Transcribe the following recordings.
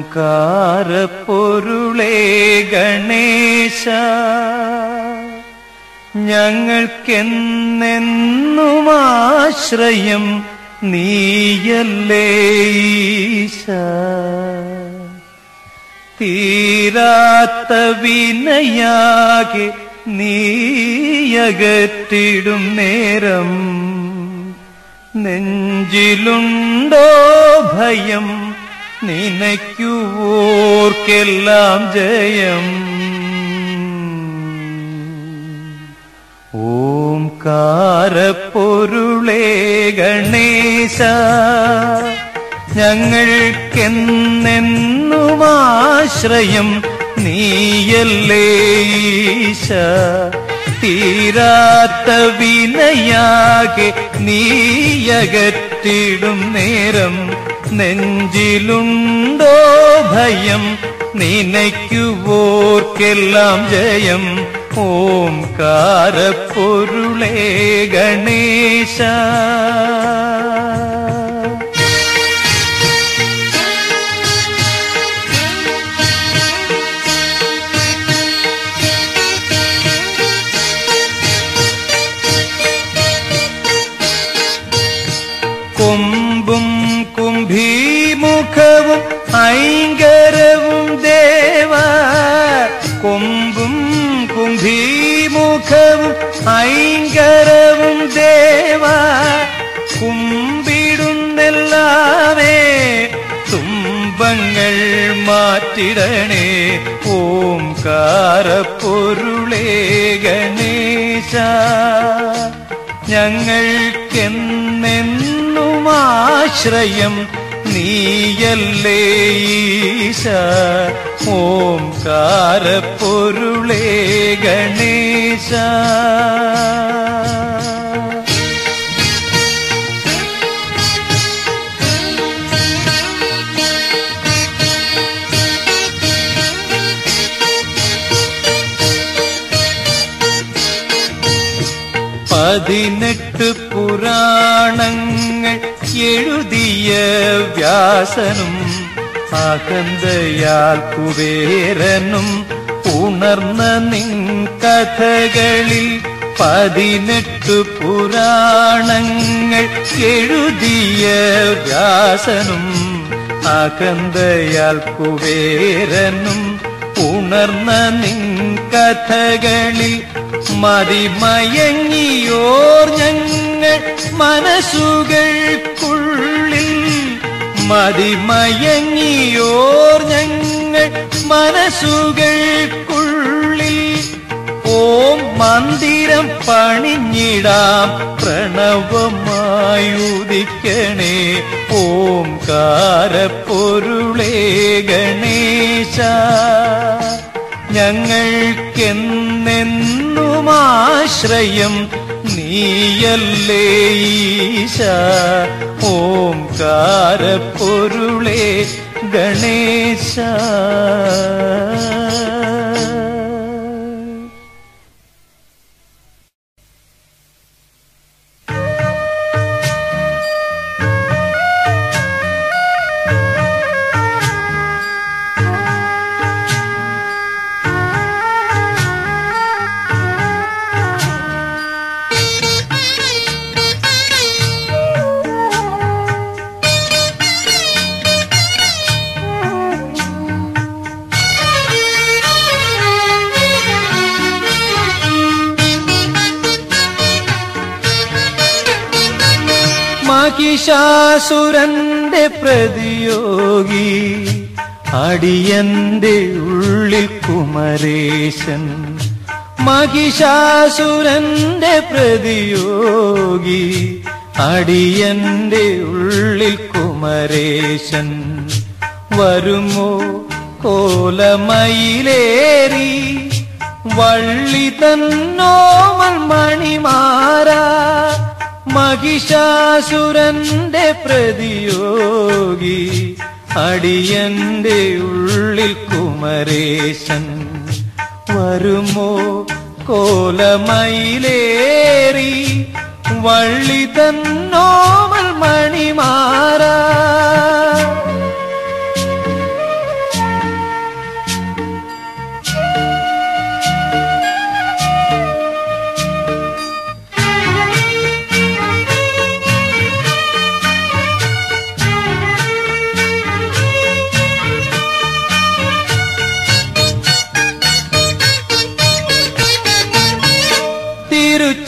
ഓംകാരപ്പൊരുളേ ഗണേശ ഞങ്ങൾക്കെന്നെന്നും ആശ്രയം നീയല്ലേ ഈശ തീരാത്ത വിനയാകെ നീയകറ്റിടും നേരം നെഞ്ചിലുണ്ടോ ഭയം നിനയ്ക്കുവോർക്കെല്ലാം ജയം ഓംകാരപ്പൊരുളേ ഗണേശ ഞങ്ങൾക്കെന്നെന്നും ആശ്രയം നീയല്ലേ ഈശ തീരാത്ത വിനയാകെ നീയകറ്റിടും നേരം നെഞ്ചിലുണ്ടോ ഭയം നിനയ്ക്കുവോർക്കെല്ലാം ജയം ഓംകാരപ്പൊരുളേ ഗണേശ കൊമ്പും കുംഭീമുഖവും ഐങ്കരവും ദേവ കൊമ്പും കുംഭീമുഖവും ഐങ്കരവും ദേവ കുമ്പിടുന്നെല്ലാവേ തുമ്പങ്ങൾ മാറ്റിടണേ ഓംകാരപ്പൊരുളേ ഗണേശ ഞങ്ങൾക്കെന്നെന്നും ആശ്രയം നീയല്ലേ ഈശ ഓംകാരപ്പൊരുളേ ഗണേശ പതിനെട്ട് പുരാണങ്ങൾ എഴുതിയ വ്യാസനും അകന്തയാൽ കുബേരനും ഉണർന്ന നിൻ കഥകളിൽ പതിനെട്ട് പുരാണങ്ങൾ എഴുതിയ വ്യാസനും അകന്തയാൽ കുബേരനും ഉണർന്ന നിൻ കഥകളിൽ മതിമയങ്ങിയോർ ഞങ്ങൾ മനസ്സുകൾക്കുള്ളിൽ മതിമയങ്ങിയോർ ഞങ്ങൾ മനസ്സുകൾക്കുള്ളിൽ ഓം മന്ദിരം പണിഞ്ഞിടാം പ്രണവമായുദിക്കണേ ഓംകാരപ്പൊരുളേ ഗണേശ ഞങ്ങൾക്കെന്നെന്നും ആശ്രയം നീയല്ലേ ഈശ ഓംകാരപ്പൊരുളേ ഗണേശ മഹിഷാസുരന്റെ പ്രതിയോഗി അടിയന്റെ ഉള്ളിൽ കുമരേശൻ മഹിഷാസുരന്റെ പ്രതിയോഗി അടിയന്റെ ഉള്ളിൽ കുമരേശൻ വരുമോ കോലമയിലേറി വള്ളി തന്നോമൽ മണിമാരാ മഹിഷാസുരന്റെ പ്രതിയോഗി അടിയന്റെ ഉള്ളിൽ കുമരേശൻ വരുമോ കോലമയിലേറി വള്ളി തന്നോമൽ മണിമാറാ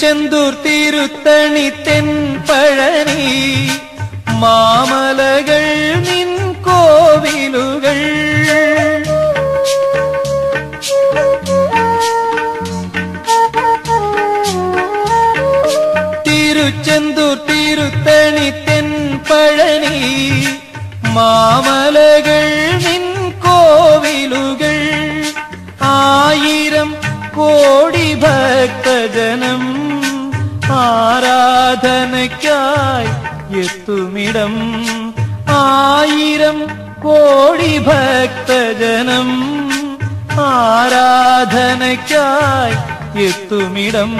തിരുച്ചെന്തൂർ തിരുത്തണി തെൻപഴനി മാമലകൾ നിൻ കോവിലുകൾ തിരുച്ചെന്തൂർ തിരുത്തണി തെൻപഴനി മാമലകൾ നിൻ കോവിലുകൾ ആയിരം കോടി ഭക്തജനം ആരാധനയ്ക്കായി എത്തുമിടം ആയിരം കോടി ഭക്തജനം ആരാധനയ്ക്കായി എത്തുമിടം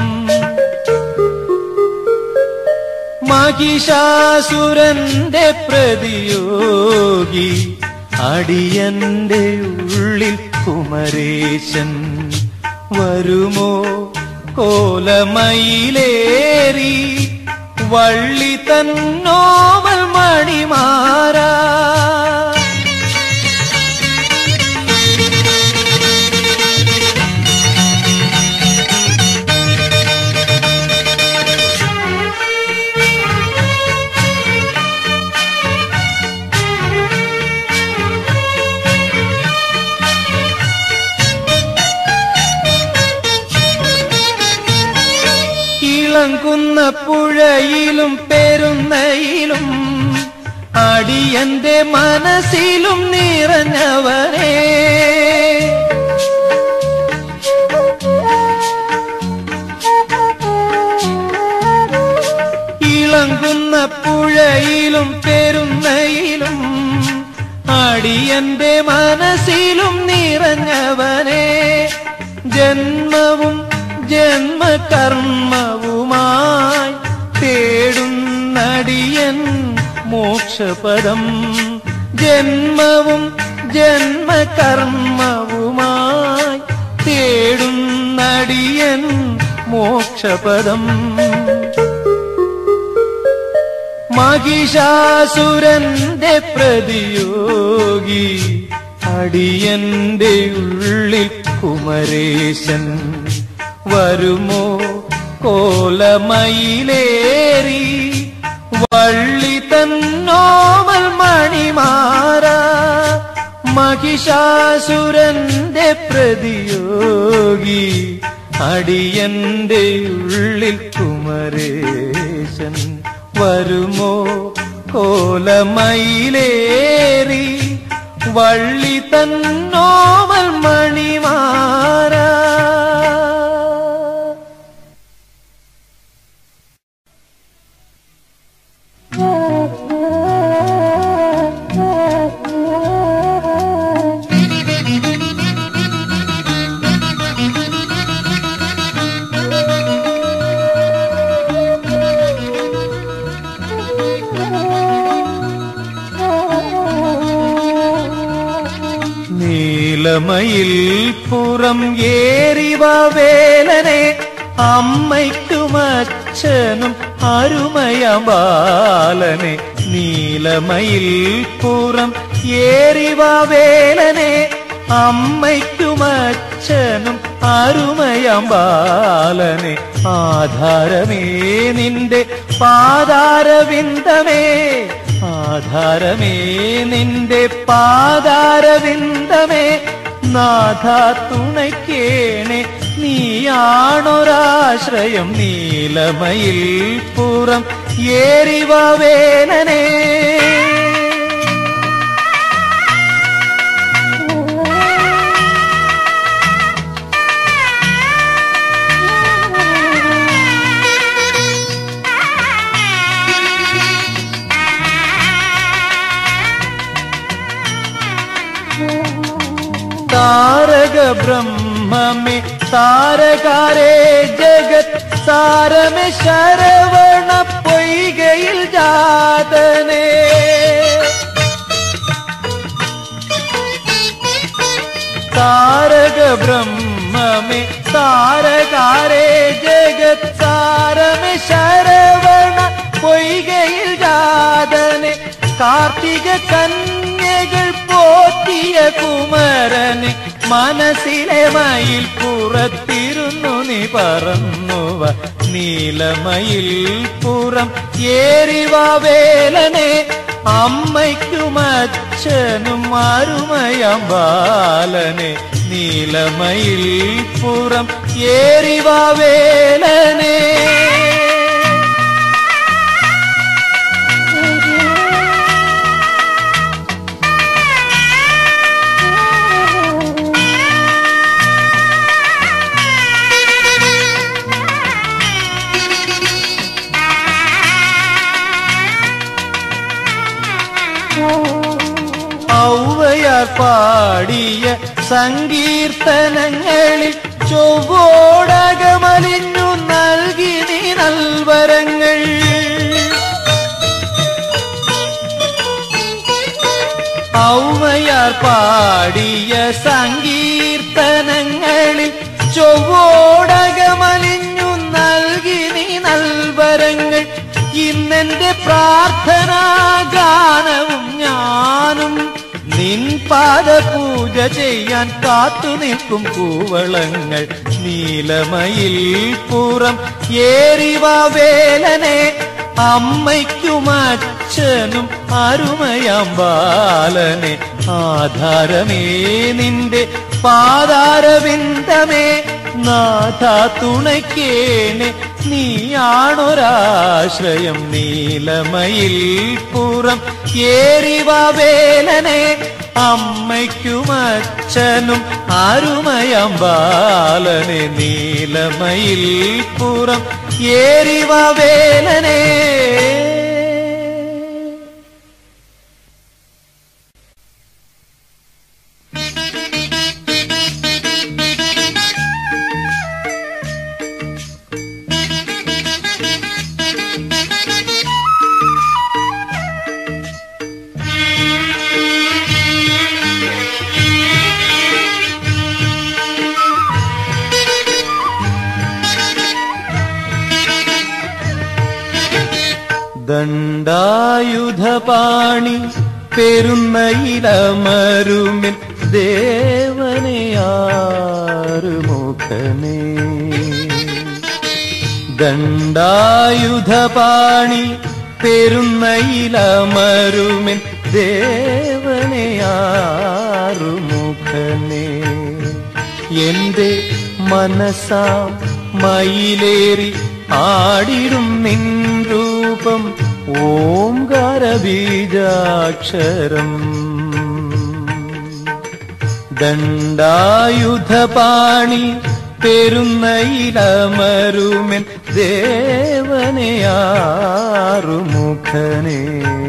മഹിഷാസുരന്റെ പ്രതിയോഗി അടിയന്റെ ഉള്ളിൽ കുമരേശൻ വരുമോ കോലമയിലേറി വള്ളി തന്നോമൽ മണിമാരാ ഇളങ്കുന്ന പുഴയിലും പെരുന്നയിലും അടിയന്റെ മനസ്സിലും നിറഞ്ഞവനെ ഇളങ്കുന്ന പുഴയിലും പെരുന്നയിലും അടിയന്റെ മനസ്സിലും നിറഞ്ഞവനെ ജന്മവും ജന്മകർമ്മവുമായി തേടുന്നടിയൻ മോക്ഷപദം ജന്മവും ജന്മകർമ്മവുമായി തേടുന്നടിയൻ മോക്ഷപദം മഹിഷാസുരന്റെ പ്രതിയോഗി അടിയന്റെ ഉള്ളിൽ കുമരേശൻ വരുമോ കോലമയിലേറി വള്ളി തന്നോമൽ മണിമാറാ മഹിഷാസുരന്റെ പ്രതിയോഗി അടിയന്റെ ഉള്ളിൽ കുമരേശൻ വരുമോ കോലമയിലേറി വള്ളി തന്നോമൽ മണിമാറാ നീലമയിൽ പുറം ഏറിവ വേലനെ അമ്മയ്ക്കും അച്ഛനും അരുമയാം ബാലനെ നീലമയിൽ പുറം ഏറിവ വേലനെ അമ്മയ്ക്കും അച്ഛനും അരുമയാം ബാലനെ ആധാരമേ നിന്റെ പാതാരവിന്ദമേ ആധാരമേ നിന്റെ പാതാരവിന്ദമേ നാഥ തുണയ്ക്കേണേ നീയാണൊരാശ്രയം നീലമയിൽ പുറം ഏറിവ വേലനേ താരക ബ്രഹ്മമേ താരകാരേ ജഗത് സാരമേ ശരവണ പൊയ്കയിൽ ജാതനേ താരക ബ്രഹ്മമേ താരകാരേ ജഗത് സാരമേ ശരവണ പൊയ്കയിൽ ജാതനെ കാർത്തിക കന്യകൾ പോറ്റിയ കുമരനെ മനസ്സിലെ മയിൽ പുറത്തിരുന്നു നീ പറന്നുവ നീലമയിൽ പുറം ഏറിവാവേലനെ അമ്മയ്ക്കും അച്ഛനും അരുമയാം ബാലനെ നീലമയിൽ പുറം ഏറിവാവേലനെ ഔവയാർ പാടിയ സങ്കീർത്തനങ്ങളിൽ ചൊവ്വോടകമലിഞ്ഞു നൽകി നീ നൽവരങ്ങൾ ഔവയാർ പാടിയ സങ്കീർത്തനങ്ങളിൽ ചൊവ്വോടകമലിഞ്ഞു നൽകി നീ നൽവരങ്ങൾ ഇന്നെന്റെ പ്രാർത്ഥനാ ഗാനവും ഞാനും നിൻ പാദപൂജ ചെയ്യാൻ കാത്തു നിൽക്കും കൂവളങ്ങൾ നീലമയിൽ പുറം ഏറിവാവേലനെ അമ്മയ്ക്കും അച്ഛനും അരുമയാം ബാലനെ ആധാരമേ നിന്റെ പാതാരവിന്ദമേ നാഥ തുണയ്ക്കേനെ നീയാണൊരാശ്രയം നീലമയിൽ പുറം ഏറിവാവേലനെ അമ്മയ്ക്കും അച്ഛനും അരുമയാം ബാലനെ നീലമയിൽ പുറം ഏറിവാവേലനെ ദണ്ഡായുധപാണി പെരുന്നയിലമരുമിൻ ദേവനെയാറുമുഖനേ ദണ്ഡായുധപാണി പെരുന്നയിലമരുമിൻ ദേവനെയാറുമുഖനേ എന്റെ മനസ്സാം മയിലേറി ആടിടും നിൻ രൂപം ഓംകാരബീജാക്ഷരം ദണ്ഡായുധപാണി പെരുന്നയിലമരുമൻ ദേവനെയാറുമുഖനേ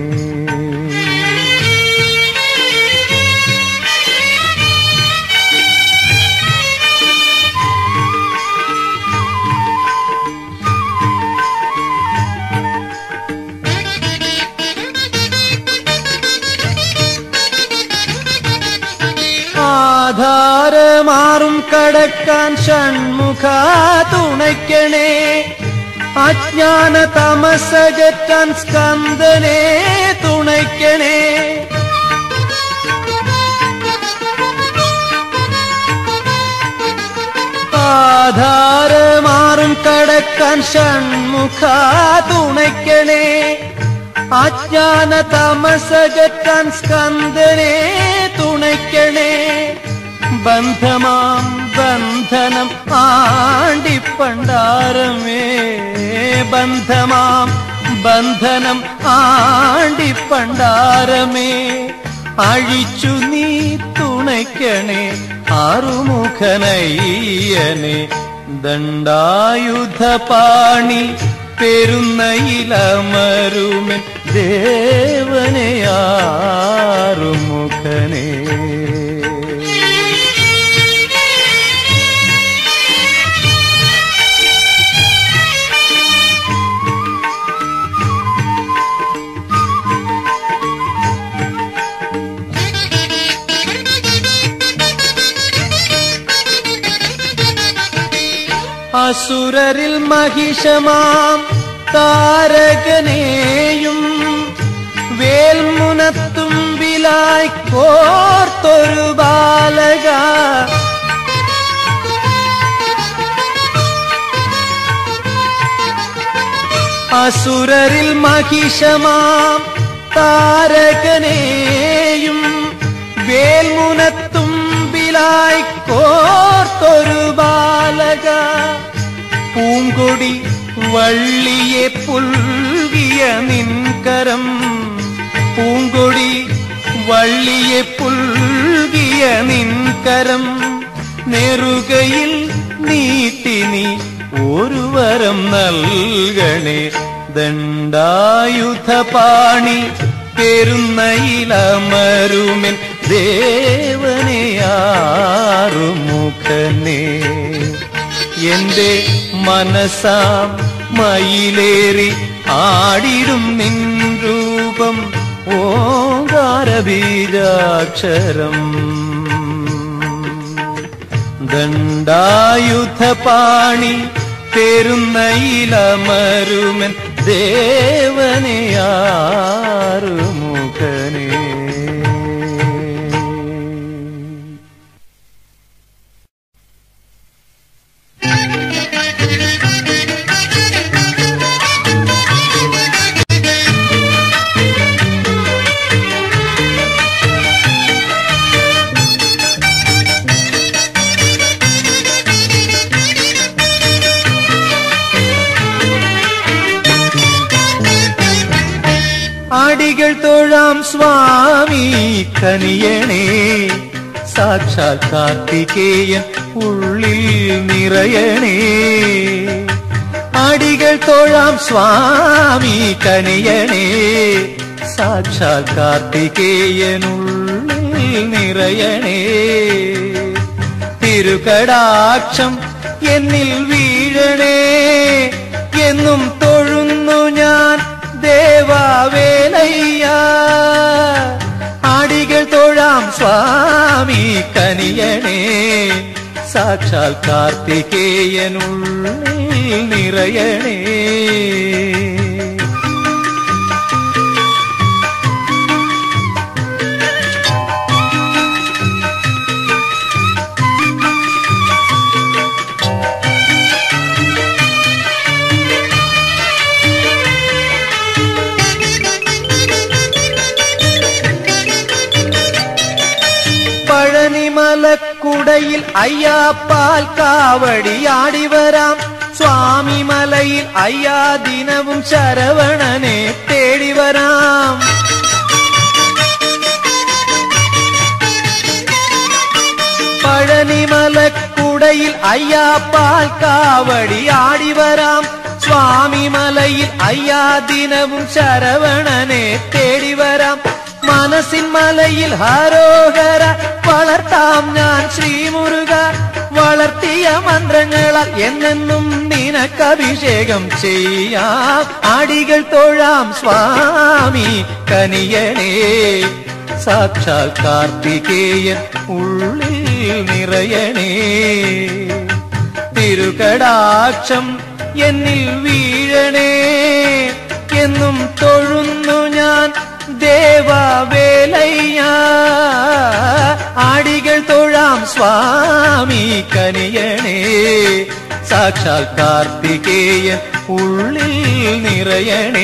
ആധാരമാറും കടക്കാൻ ഷൺമുഖ തുണയ്ക്കണേ അജ്ഞാന തമസകറ്റാൻ സ്കന്ദനെ തുണയ്ക്കണേ ആധാരമാറും കടക്കാൻ ഷൺമുഖ തുണയ്ക്കണേ അജ്ഞാന തമസകറ്റാൻ സ്കന്ദനെ തുണയ്ക്കണേ ബന്ധമാം ബന്ധനം ആണ്ടിപ്പണ്ടാരമേ ബന്ധമാം ബന്ധനം ആണ്ടിപ്പണ്ടാരമേ അഴിച്ചു നീ തുണയ്ക്കണേ ആറുമുഖനയ്യനെ ദണ്ഡായുധപാണി പെരുന്നയിലമരുമൻ ദേവനെയാറുമുഖനേ അസുരരിൽ മഹിഷമാം താരകനെയും വേൽമുനത്തുമ്പിലായി കോർത്തൊരു ബാലക അസുരരിൽ മഹിഷമാം താരകനെയും വേൽമുനത്തുമ്പിലായി കോർത്തൊരു ബാലക പൂങ്കൊടി വള്ളിയെ പുൽകിയ നിൻകരം പൂങ്കൊടി വള്ളിയെ പുൽകിയ നിൻകരം നെറുകയിൽ നീട്ടി നീ ഒരു വരം നൽകണേ ദണ്ഡായുധപാണി പെരുന്നയിലമരുമെൻ ദേവനെയാറുമുഖനേ എന്റെ മനസ്സാം മയിലേറി ആടിടും നിൻ രൂപം ഓങ്കാരബീജാക്ഷരം ദണ്ഡായുധപാണി പെരുന്നയിലമരുമൻ ദേവനെയാറുമുഖനേ അടികൾ തൊഴാം സ്വാമി കനിയണേ സാക്ഷാൽ കാർത്തികേയൻ ഉള്ളിൽ നിറയണേ അടികൾ തൊഴാം സ്വാമി കനിയണേ സാക്ഷാൽ കാർത്തികേയൻ ഉള്ളിൽ നിറയണേ തിരുകടാക്ഷം എന്നിൽ വീഴണേ എന്നും തൊഴുന്നു ഞാൻ ദേവാവേലയ്യ ആടികൾ തൊഴാം സ്വാമി കനിയണേ സാക്ഷാൽ കാർത്തികേയനുള്ളിൽ നിറയണേ പഴനിമലക്കുടയിൽ അയ്യാപ്പാൽ കാവടിയാടി വരാം സ്വാമിമലയിൽ അയ്യാ ദിനവും ശരവണനെ തേടി വരാം പഴനിമലക്കുടയിൽ അയ്യാപ്പാൽ കാവടിയാടി വരാം സ്വാമിമലയിൽ അയ്യാ ദിനവും ശരവണനെ തേടി വരാം മനസ്സിൻ മലയിൽ ഹരോഹര വളർത്താം ഞാൻ ശ്രീമുരുക വളർത്തിയ മന്ത്രങ്ങളാൽ എന്നെന്നും നിനക്കഭിഷേകം ചെയ്യാം അടികൾ തൊഴാം സ്വാമി കനിയണേ സാക്ഷാൽ കാർത്തികേയൻ ഉള്ളിൽ നിറയണേ തിരുകടാക്ഷം എന്നിൽ വീഴണേ എന്നും തൊഴുന്നു ഞാൻ ദേവാവേലയ്യ ആടികൾ തൊഴാം സ്വാമി കനിയണേ സാക്ഷാൽ കാർത്തികേയൻ ഉള്ളിൽ നിറയണേ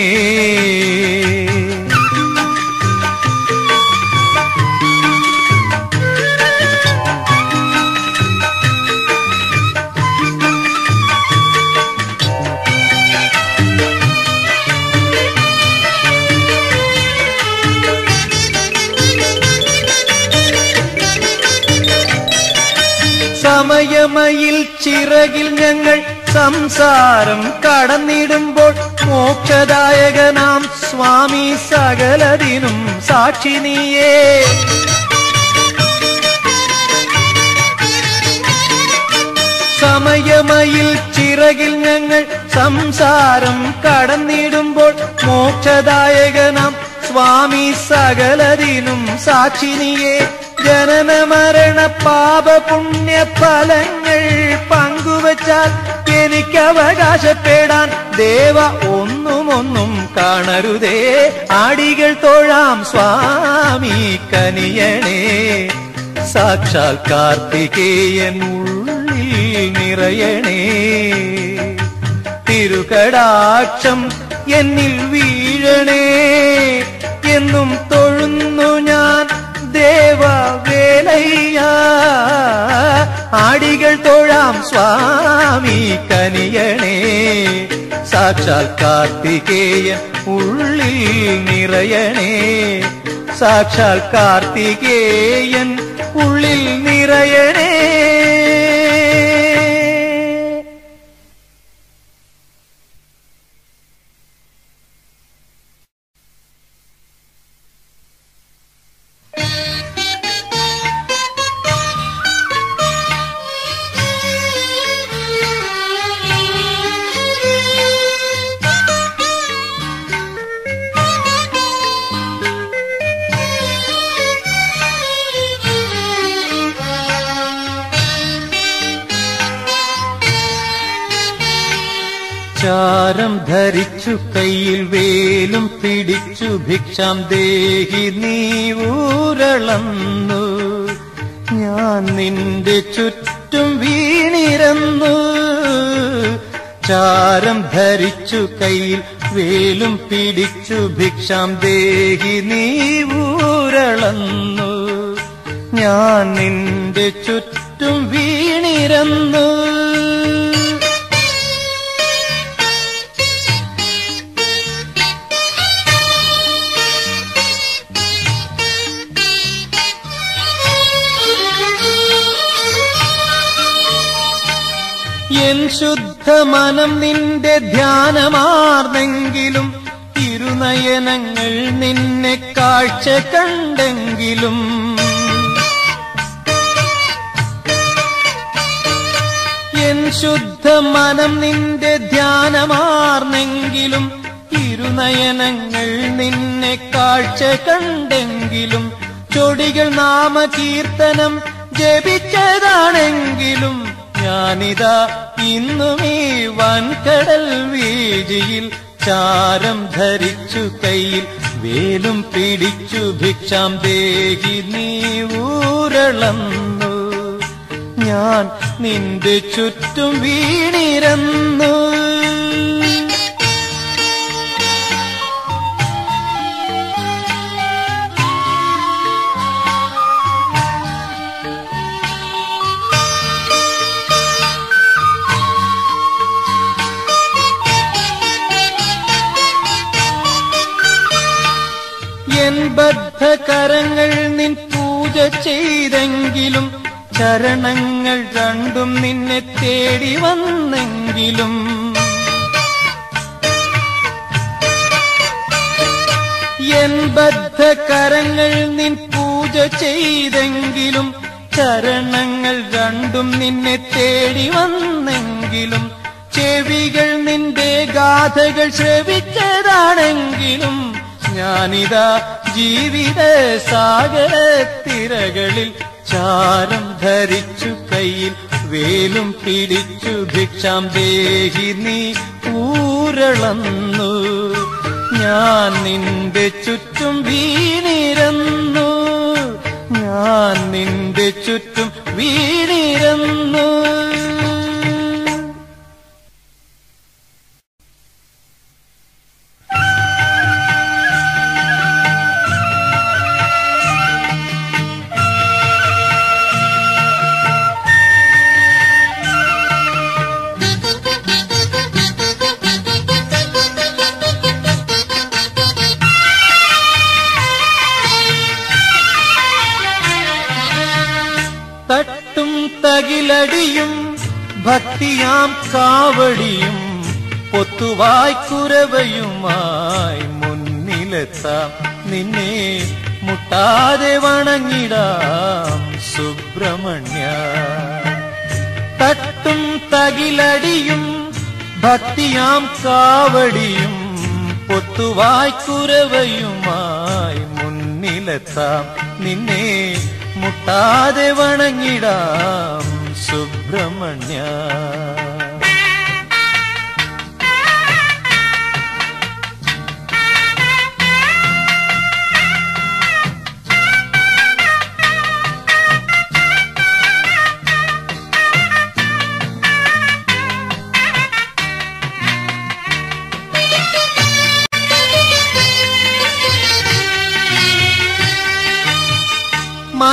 സമയമയിൽ ചിറകിൽ ഞങ്ങൾ സംസാരം കടന്നിടുമ്പോൾ മോക്ഷദായകനാം സ്വാമി സകലതിനും സാക്ഷി നീയേ സമയമയിൽ ചിറകിൽ ഞങ്ങൾ സംസാരം കടന്നിടുമ്പോൾ മോക്ഷദായകനാം സ്വാമി സകലതിനും സാക്ഷിനിയെ ജനന മരണ പാപ പുണ്യ ഫലങ്ങൾ പങ്കുവച്ചാൽ എനിക്ക് അവകാശപ്പെടാൻ ദേവ ഒന്നും ഒന്നും കാണരുതേ ആടികൾ തൊഴാം സ്വാമി കനിയണേ സാക്ഷാൽ കാർത്തികേയൻ ഉള്ളിൽ നിറയണേ തിരുകടാക്ഷം എന്നിൽ വീഴണേ എന്നും തൊഴുന്നു ഞാൻ ദേവവേലയ്യ ആടികൾ തൊഴാം സ്വാമി കനിയണേ സാക്ഷാൽ കാർത്തികേയൻ ഉള്ളിൽ നിറയണേ സാക്ഷാൽ കാർത്തികേയൻ ഉള്ളിൽ നിറയണേ ചാരം ധരിച്ചു കയ്യിൽ വേലും പിടിച്ചു ഭിക്ഷാം ദേഹി നീ ഊരളന്നു ഞാൻ നിന്റെ ചുറ്റും വീണിരന്നു ചാരം ധരിച്ചു കയ്യിൽ വേലും പിടിച്ചു ഭിക്ഷാം ദേഹി നീ ഊരളന്നു ഞാൻ നിന്റെ ചുറ്റും വീണിരന്നു എൻ ശുദ്ധ മനം നിന്റെ ധ്യാനമാർന്നെങ്കിലും ഇരുനയനങ്ങൾ നിന്നെ കാഴ്ച കണ്ടെങ്കിലും എൻ ശുദ്ധ മനം നിന്റെ ധ്യാനമാർന്നെങ്കിലും ഇരുനയനങ്ങൾ നിന്നെ കാഴ്ച കണ്ടെങ്കിലും ചൊടികൾ നാമകീർത്തനം ജപിച്ചതാണെങ്കിലും ഞാനിതാ ഇന്നും ഈ വൻകടൽ വീതിയിൽ ചാരം ധരിച്ചു കയ്യിൽ വേലും പിടിച്ചു ഭിക്ഷാം ദേഹി നീ ഊരളന്നു ഞാൻ നിന്റെ ചുറ്റും വീണിരന്നു എൻ ബദ്ധകരങ്ങൾ നിൻ പൂജ ചെയ്തെങ്കിലും ചരണങ്ങൾ രണ്ടും നിന്നെ തേടി വന്നെങ്കിലും എൻ ബദ്ധകരങ്ങൾ നിൻ പൂജ ചെയ്തെങ്കിലും ചരണങ്ങൾ രണ്ടും നിന്നെ തേടി വന്നെങ്കിലും ചെവികൾ നിന്റെ ഗാഥകൾ ശ്രവിച്ചതാണെങ്കിലും ഞാനിതാ ജീവിത സാഗര തിരകളിൽ ചാരം ധരിച്ചു കയ്യിൽ വേലും പിടിച്ചു ഭിക്ഷാം ദേഹി നീ ഊരളന്നു ഞാൻ നിന്റെ ചുറ്റും വീണിരന്നു ഞാൻ നിന്റെ ചുറ്റും വീണിരന്നു തട്ടും തകിലടിയും ഭക്തിയാം കാവടിയും പൊത്തുവായ്ക്കുരവയുമായി മുന്നിലെത്താം നിന്നെ മുട്ടാതെ വണങ്ങിടാം സുബ്രഹ്മണ്യ തട്ടും തകിലടിയും ഭക്തിയാം കാവടിയും പൊത്തുവായ്ക്കുരവയുമായി മുന്നിലെത്താം നിന്നെ മുട്ടാതെ വണങ്ങിടാം സുബ്രഹ്മണ്യ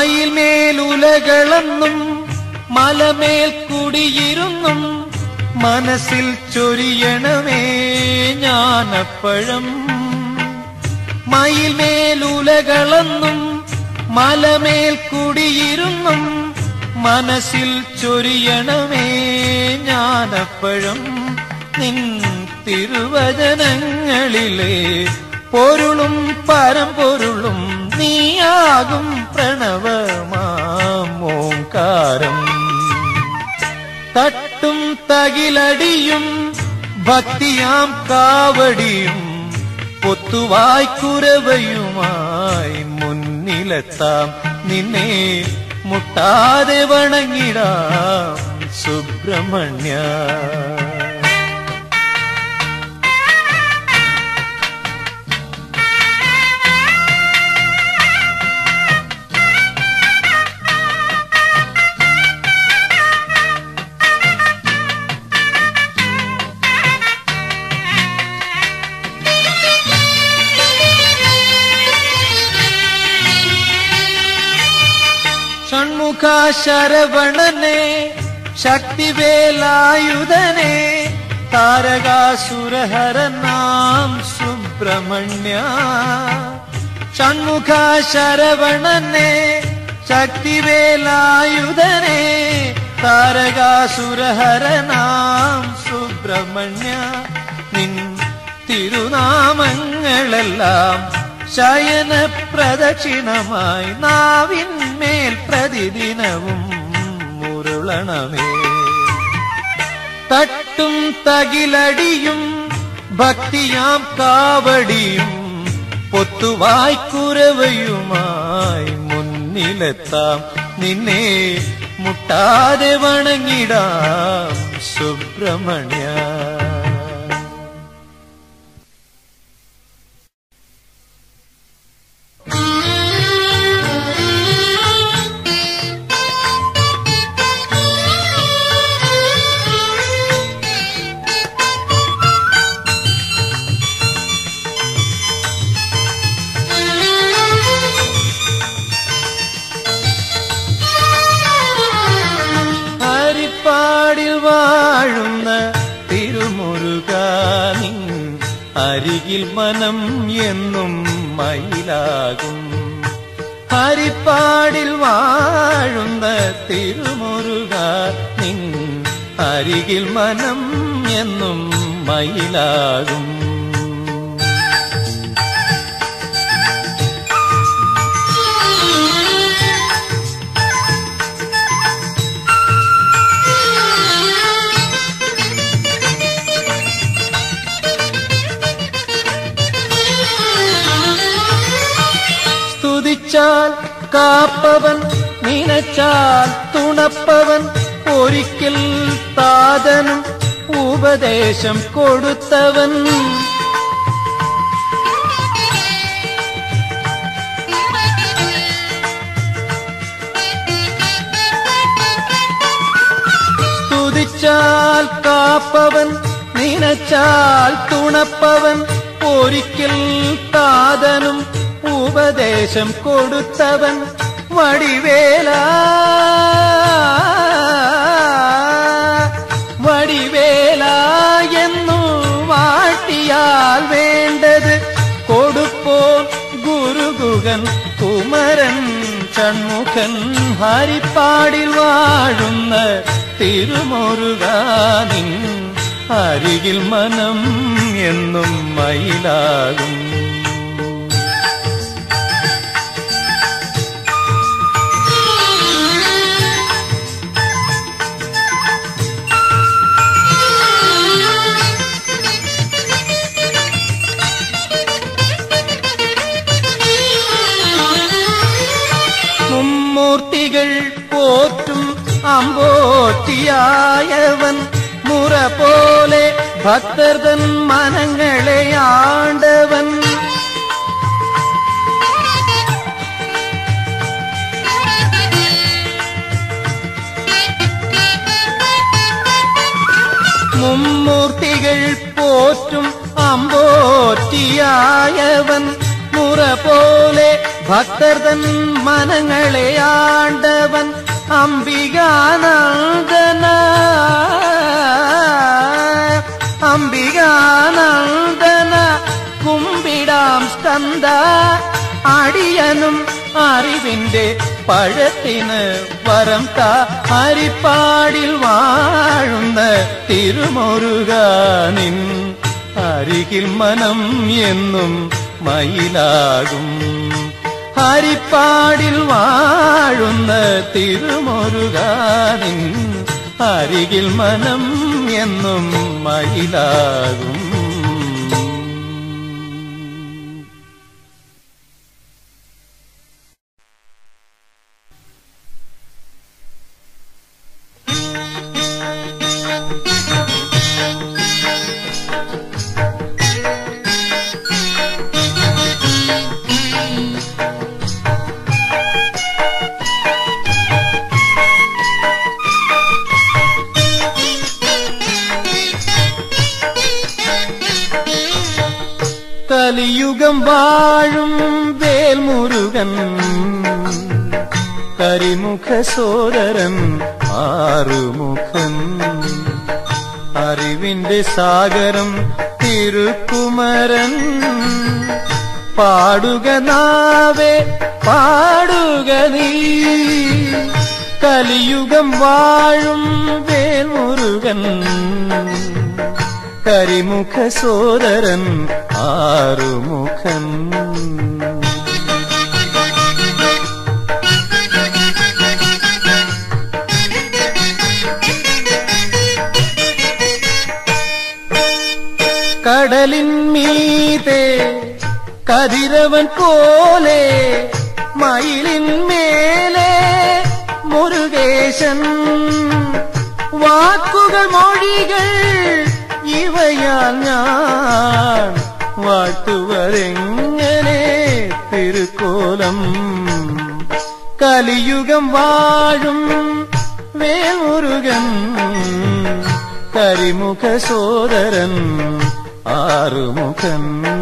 മയിൽ മേലുലകളെന്നും മലമേൽ കുടിയിരുന്നും മനസ്സിൽ ചൊരിയണമേ ജ്ഞാനപ്പഴം മയിൽ മേലുലകളെന്നും മലമേൽ കുടിയിരുന്നും മനസ്സിൽ ചൊരിയണമേ ജ്ഞാനപ്പഴം നിൻ തിരുവചനങ്ങളിലെ പൊരുളും പരമ്പൊരുളും നീയാകും പ്രണവമാമോങ്കാരം തട്ടും തകിലടിയും ഭക്തിയാം കാവടിയും പൊത്തുവായ്ക്കുരവയുമായി മുന്നിലെത്താം നിന്നെ മുട്ടാതെ വണങ്ങിടാം സുബ്രഹ്മണ്യ ഷൺമുഖ ശരവണനെ ശക്തിവേലായുധനെ താരകാസുരഹരനാം സുബ്രഹ്മണ്യ ഷൺമുഖ ശരവണനെ ശക്തിവേലായുധനെ താരകാസുരഹരനാം സുബ്രഹ്മണ്യ നിൻ തിരുനാമങ്ങളെല്ലാം ശയന പ്രദക്ഷിണമായി നാവിന്മേൽ പ്രതിദിനവും മുരുളണമേ തട്ടും തകിലടിയും ഭക്തിയാം കാവടിയും പൊത്തുവായ്ക്കുരവയുമായി മുന്നിലെത്താം നിന്നെ മുട്ടാതെ വണങ്ങിടാം സുബ്രഹ്മണ്യ ഹരിപ്പാടിൽ വാഴുന്ന തിരുമുരുകാനിൻ അരികിൽ മനം എന്നും മയിലാകും ഹരിപ്പാടിൽ വാഴുന്ന തിരുമുരുകാനിൻ അരികിൽ മനം എന്നും മയിലാകും സ്തുതിച്ചാൽ കാപ്പവൻ നിനച്ചാൽ തുണപ്പവൻ ഒരിക്കൽ താതനും ഉപദേശം കൊടുത്തവൻ സ്തുതിച്ചാൽ കാപ്പവൻ നിനച്ചാൽ തുണപ്പവൻ ഒരിക്കൽ താതനും ഉപദേശം കൊടുത്തവൻ വടിവേല വടിവേല എന്നു വാട്ടിയാൽ വേണ്ടത് കൊടുപ്പോൻ ഗുരുഗുകൻ കുമരൻ ഷൺമുഖൻ ഹരിപ്പാടിൽ വാഴുന്ന തിരുമുരുകാനിൻ അരികിൽ മനം എന്നും മയിലാകും മുമ്മൂർത്തികൾ പോറ്റും അമ്പോറ്റിയായവൻ മുറ പോലെ ഭക്തർതൻ മനങ്ങളെ ആണ്ടവൻ മുമ്മൂർത്തികൾ പോറ്റും അമ്പോറ്റിയായവൻ മുറ പോലെ ഭക്തർ തൻ മനങ്ങളെ ആണ്ടവൻ അംബികാനന്ദന അംബികാനന്ദന കുമ്പിടാം സ്കന്ദ അടിയനും അറിവിന്റെ പഴത്തിന് വരം താ അരിപ്പാടിൽ വാഴുന്ന തിരുമുരുകാനിൻ അരികിൽ മനം എന്നും മയിലാകും ഹരിപ്പാടിൽ വാഴുന്ന തിരുമുരുകാനിൻ അരികിൽ മനം എന്നും മയിലാകും കലിയുഗം വാഴും വേൽമുരുകൻ കരിമുഖ സോദരൻ ആറുമുഖൻ അറിവിന്റെ സാഗരം തിരുക്കുമരൻ പാടുക നാവേ പാടുക നീ കലിയുഗം വാഴും വേൽമുരുകൻ കരിമുഖ സോദരൻ ആറുമുഖൻ കടലിൻ മീതെ കതിരവൻ പോലെ മയിലിൻ മേലെ മുരുകേശൻ വാക്കുകൾ മൊഴികൾ ഇവയാൽ ഞാൻ വാട്ടുവതെങ്ങനെ തിരുക്കോലം കലിയുഗം വാഴും വേമുരുകൻ കരിമുഖ സോദരൻ ആറുമുഖൻ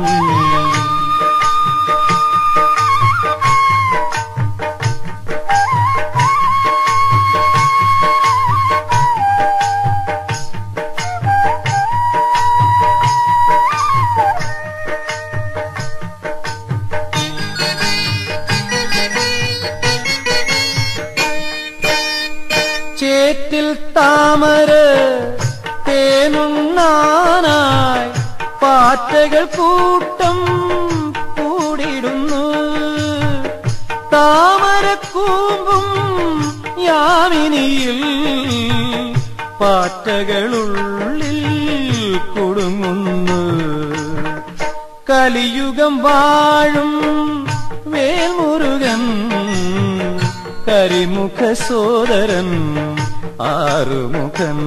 ചേറ്റിൽ താമര തേനുണ്ണാനായി പാറ്റകൾ കൂട്ടം കൂടിടുന്നു താമരക്കൂമ്പും യാമിനിയിൽ പാറ്റകളുള്ളിൽ കുടുങ്ങുന്നു കലിയുഗം വാഴും വേൽമുരുകൻ കരിമുഖ സോദരൻ ആറുമുഖൻ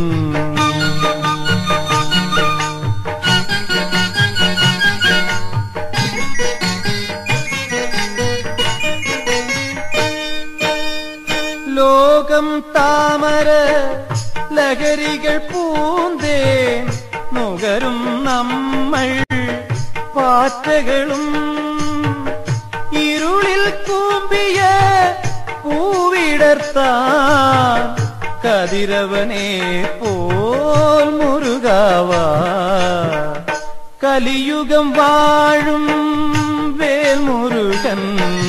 ലോകം താമര ലഹരികൾ പൂന്തേ നുകരും നമ്മൾ പാറ്റകളും ഇരുളിൽ കൂമ്പിയ പൂവിടർത്താൻ കതിരവനെ പോൽ മുരുകാവാ കലിയുഗം വാഴും വേൽമുരുകൻ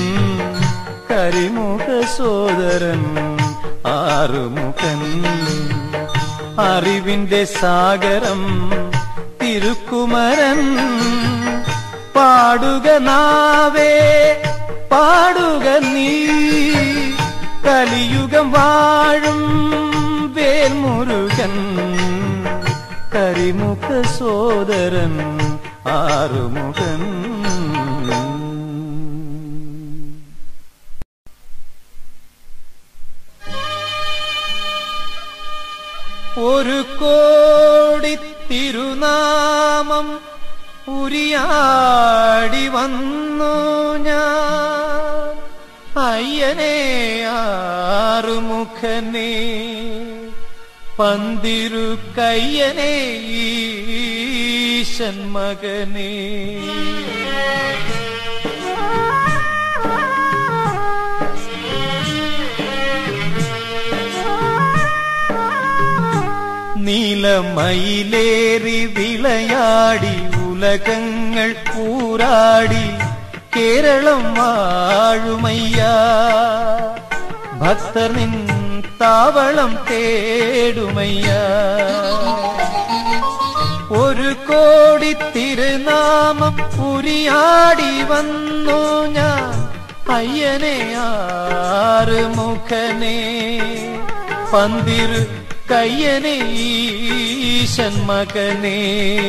കരിമുഖ സോദരൻ ആറുമുഖൻ അറിവിന്റെ സാഗരം തിരുക്കുമരൻ പാടുക നാവേ പാടുക നീ കലിയുഗം വാഴും വേൽമുരുകൻ കരിമുഖ സോദരൻ ആറുമുഖൻ ഒരു കോടി തിരുനാമം ഉരിയാടി വന്നു ഞാൻ അയ്യനെ ആറുമുഖനെ പന്തിരു കയ്യനെ ഈശൻ മകനെ നീലമയിലേറി വിളയാടി ഉലകങ്ങൾ കൂറാടി കേരളം വാഴുമയ്യ ഭക്തർ നിൻ താവളം തേടുമയ്യ ഒരു കോടി തിരുനാമം ഉരിയാടി വന്നു ഞാൻ അയ്യനെ ആറ് മുഖനെ പന്തിരു കയ്യനെ ഈശൻ മകനെ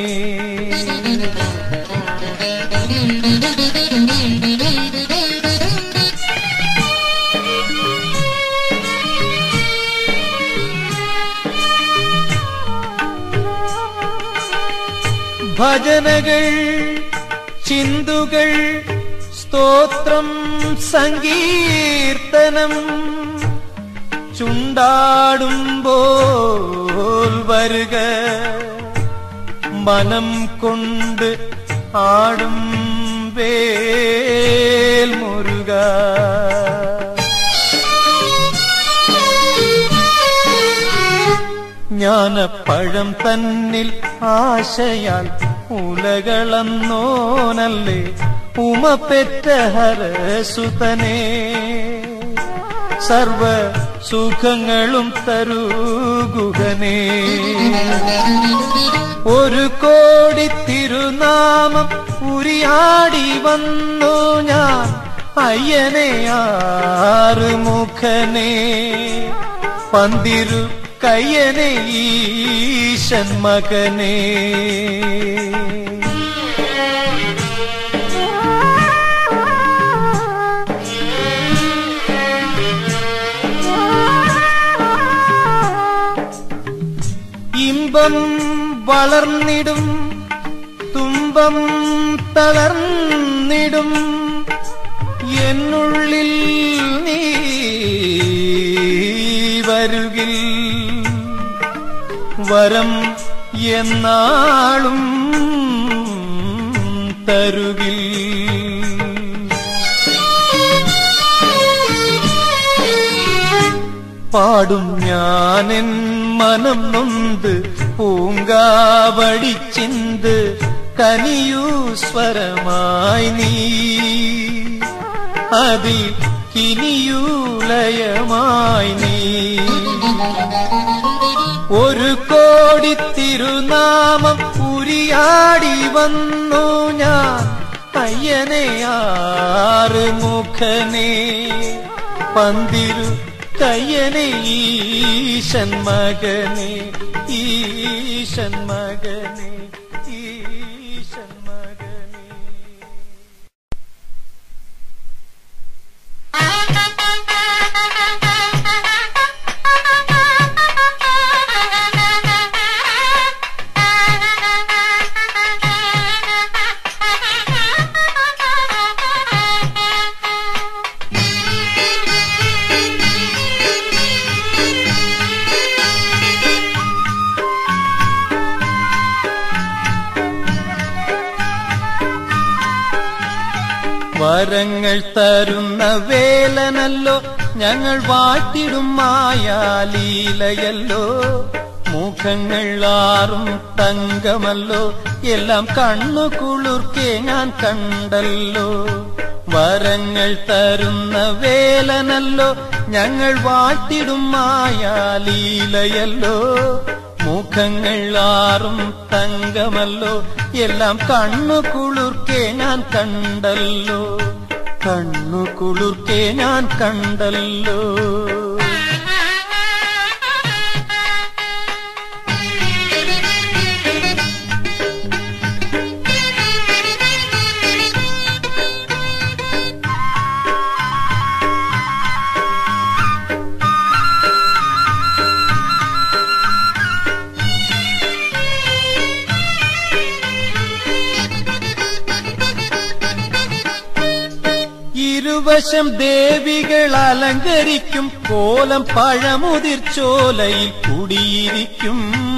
ഭജനകൾ ചിന്തുകൾ സ്തോത്രം സങ്കീർത്തനം ചുണ്ടാടുമ്പോൾ വരുക മനം കൊണ്ട് ആടും വേൽ മുരുക ജ്ഞാനപ്പഴം തന്നിൽ ആശയാൽ ഉലകളന്നോനല്ലേ ഉമ പെറ്റ ഹരസുതനെ സർവ സുഖങ്ങളും തരൂകുഹനേ ഒരു കോടി തിരുനാമം ഉരിയാടി വന്നു ഞാൻ അയ്യനെ ആറ് മുഖനെ പന്തിരു കയ്യനെ ഈശൻ മകനെ ഇമ്പം വളർന്നിടും തുമ്പം തളർന്നിടും എന്നുള്ളിൽ നീ വരുകിൽ വരം എന്നാളും തരുകിൽ പാടും ഞാനെൻ മനം നൊന്ത് പൂങ്കാവടിച്ചിന്ത് കനിയൂ സ്വരമായി നീ അതിൽ കിനിയൂലയമായി നീ ഒരു കോടി തിരുനാമം ഉരിയാടി വന്നു ഞാൻ അയ്യനെ ആറ് മുഖനെ പന്തിരു കയ്യനെ ഈശൻ മകനെ ഈശൻ മകനെ ഈശൻ മകനെ വരങ്ങൾ തരുന്ന വേലനല്ലോ ഞങ്ങൾ വാട്ടിടും മായാലീലയല്ലോ മുഖങ്ങൾ ആറും തങ്കമല്ലോ എല്ലാം കണ്ണു കുളിർക്കെ ഞാൻ കണ്ടല്ലോ വരങ്ങൾ തരുന്ന വേലനല്ലോ ഞങ്ങൾ വാട്ടിടും മായാലീലയല്ലോ മുഖങ്ങൾ ആറും തങ്കമല്ലോ എല്ലാം കണ്ണു കുളിർക്കെ ഞാൻ കണ്ടല്ലോ കണ്ണു കുളിർക്കെ ഞാൻ കണ്ടല്ലോ ഇരുവശം ദേവികൾ അലങ്കരിക്കും കോലം പഴമുതിർച്ചോലയിൽ കുടിയിരിക്കും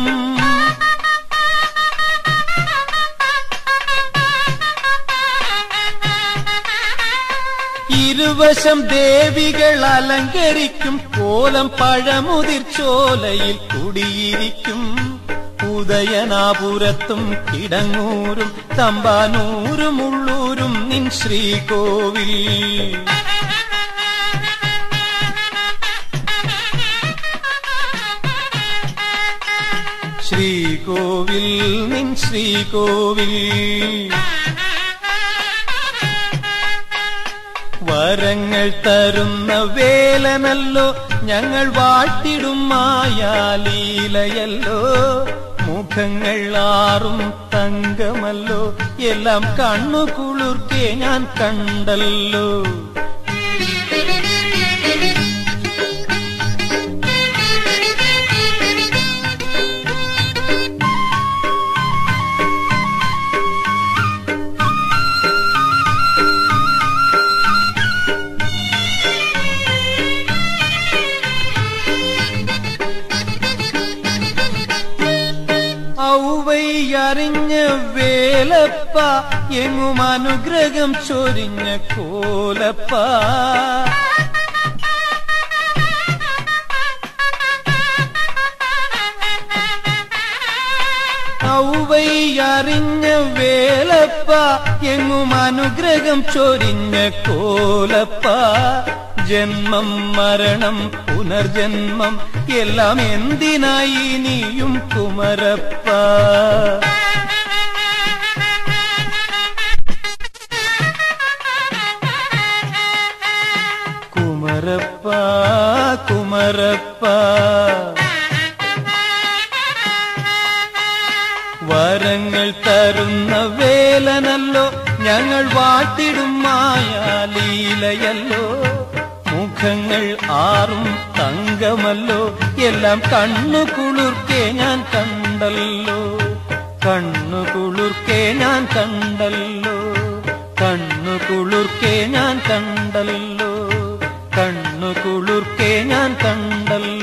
ഇരുവശം ദേവികൾ അലങ്കരിക്കും കോലം പഴമുതിർച്ചോലയിൽ കുടിയിരിക്കും ഉദയനാപുരത്തും കിടങ്ങൂരും തമ്പാനൂരും ഉള്ളൂരും നിൻ ശ്രീകോവിൽ ശ്രീകോവിൽ നിൻ ശ്രീകോവിൽ വരങ്ങൾ തരുന്ന വേലനല്ലോ ഞങ്ങൾ വാട്ടിടും മായാലീലയല്ലോ മുഖങ്ങൾ ആറും തങ്കമല്ലോ എല്ലാം കണ്ണു കുളിർക്കെ ഞാൻ കണ്ടല്ലോ ഔവൈ അറിഞ്ഞ വേലപ്പ എങ്ങും അനുഗ്രഹം ചൊരിഞ്ഞ കോലപ്പ ഔവൈ അറിഞ്ഞ വേലപ്പ എങ്ങും അനുഗ്രഹം ചൊരിഞ്ഞ കോലപ്പ ജന്മം മരണം പുനർജന്മം എല്ലാം എന്തിനായി നീയും കുമരപ്പ കുമരപ്പ കുമരപ്പ വരങ്ങൾ തരുന്ന വേലനല്ലോ ഞങ്ങൾ വാട്ടിടും മായാലീലയല്ലോ മുഖങ്ങൾ ആറും തങ്കമല്ലോ എല്ലാം കണ്ണു കുളിർക്കെ ഞാൻ കണ്ടല്ലോ കണ്ണു കുളിർക്കെ ഞാൻ കണ്ടല്ലോ കണ്ണു കുളിർക്കെ ഞാൻ കണ്ടല്ലോ കണ്ണു കുളിർക്കെ ഞാൻ കണ്ടല്ലോ